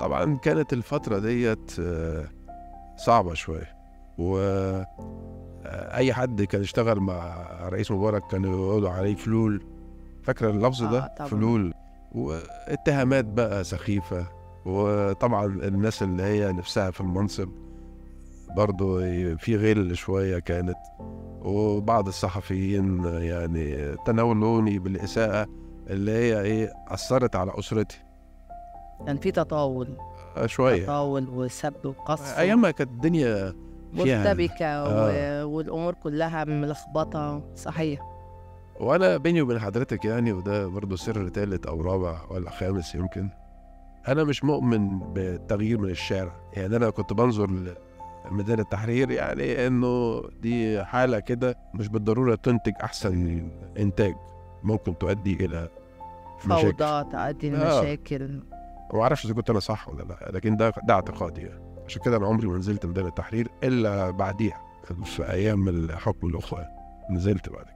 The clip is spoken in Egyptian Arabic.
طبعا كانت الفترة ديت آه، صعبة شوية و آه، أي حد كان يشتغل مع رئيس مبارك كانوا يقولوا عليه فلول فاكرة اللفظ ده؟ آه، طبعاً. فلول واتهامات بقى سخيفة وطبعا الناس اللي هي نفسها في المنصب برضو في غل شوية كانت وبعض الصحفيين يعني تناولوني بالإساءة اللي هي إيه أثرت على أسرتي كان في تطاول آه، شوية تطاول وسب وقصف أيامها كانت الدنيا فيها مرتبكة آه. و... والأمور كلها ملخبطة صحيح وأنا بيني وبين حضرتك يعني وده برضو سر تالت أو رابع ولا خامس يمكن أنا مش مؤمن بالتغيير من الشارع يعني أنا كنت بنظر لميدان التحرير يعني إنه دي حالة كده مش بالضرورة تنتج أحسن إنتاج ممكن تؤدي إلى مشاكل فوضى تؤدي آه. لمشاكل ما اعرفش اذا كنت انا صح ولا لا لكن ده ده اعتقادي يعني عشان كده انا عمري ما نزلت ميدان التحرير الا بعديها في ايام الحكم الاخوان نزلت بعد كده